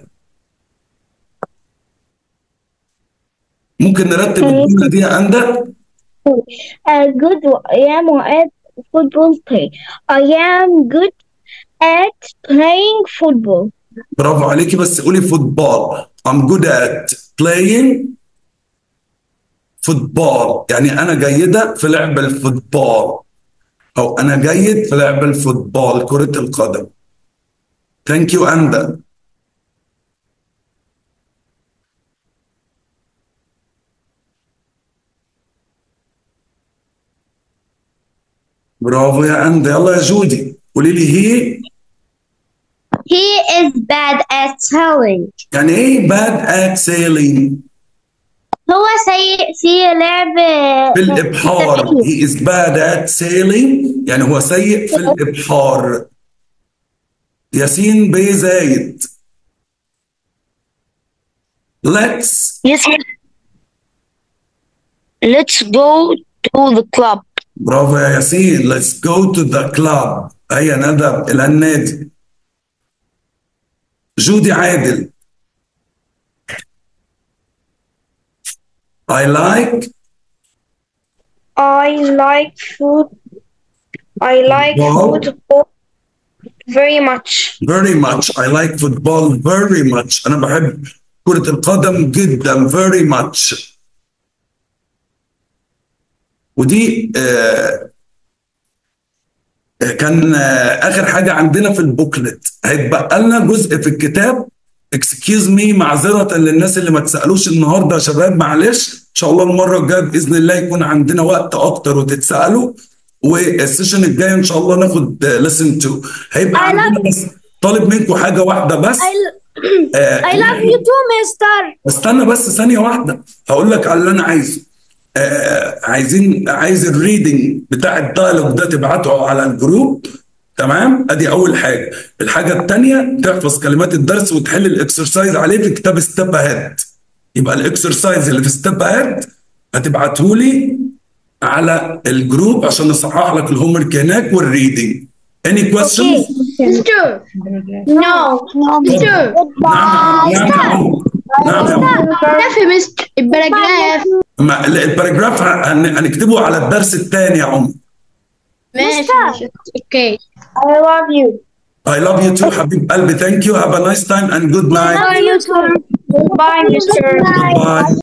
A: ممكن نرتب الجمله دي يا اندا
C: a good I am at football play I am good at playing football
A: برافو عليكي بس قولي فوتبول I'm good at playing فوتبول يعني أنا جيدة في لعب الفوتبول أو أنا جيد في لعب الفوتبول كرة القدم Thank you أندا برافو يا أندا يلا يا جودي قولي لي هي
C: he is bad at sailing
A: يعني إيه bad at sailing
C: هو سيء في لعب
A: في الإبحار he is bad at sailing يعني هو سيء في الإبحار ياسين بيه زايد let's
F: Yes, yes. Let's go to the club.
A: برافو يا ياسين let's go to the club هيا نذهب إلى النادي جودي عادل I like
G: I like food. I like
A: Wow.
G: football very much.
A: very much I like football very much أنا بحب كرة القدم جدا very much ودي آه آه، كان آه آخر حاجة عندنا في البوكلت هيتبقى لنا جزء في الكتاب اكسكيوز مي معذرة للناس اللي ما تسألوش النهاردة يا شباب معلش إن شاء الله المرة الجاية بإذن الله يكون عندنا وقت أكتر وتتسألوا والسيشن الجاي إن شاء الله ناخد ليسن 2 هيبقى عندنا بس طالب منكم حاجة واحدة بس آه،
B: I love you too mister
A: استنى بس ثانية واحدة هقول لك على اللي أنا عايزه آه عايزين عايز الريدنج بتاع الدايلوج ده تبعته على الجروب تمام ادي اول حاجه الحاجه الثانيه تحفظ كلمات الدرس وتحل الاكسرسايز عليه في كتاب ستيب اهيد يبقى الاكسرسايز اللي في ستيب اهيد هتبعته لي على الجروب عشان نصحح لك الهوم ورك هناك والريدنج any questions
B: mister no mister
A: نعم نعم يا عمر. نعم يا عمر.
B: كيف mister البراجراف
A: ما ال- الباراجراف هن- هنكتبه على الدرس الثاني يا عمر
B: ماشي ماشي اوكي
C: I love you
A: I love you too حبيب قلبي thank you have a nice time and good night
B: you too
G: Bye, Mr.
A: goodbye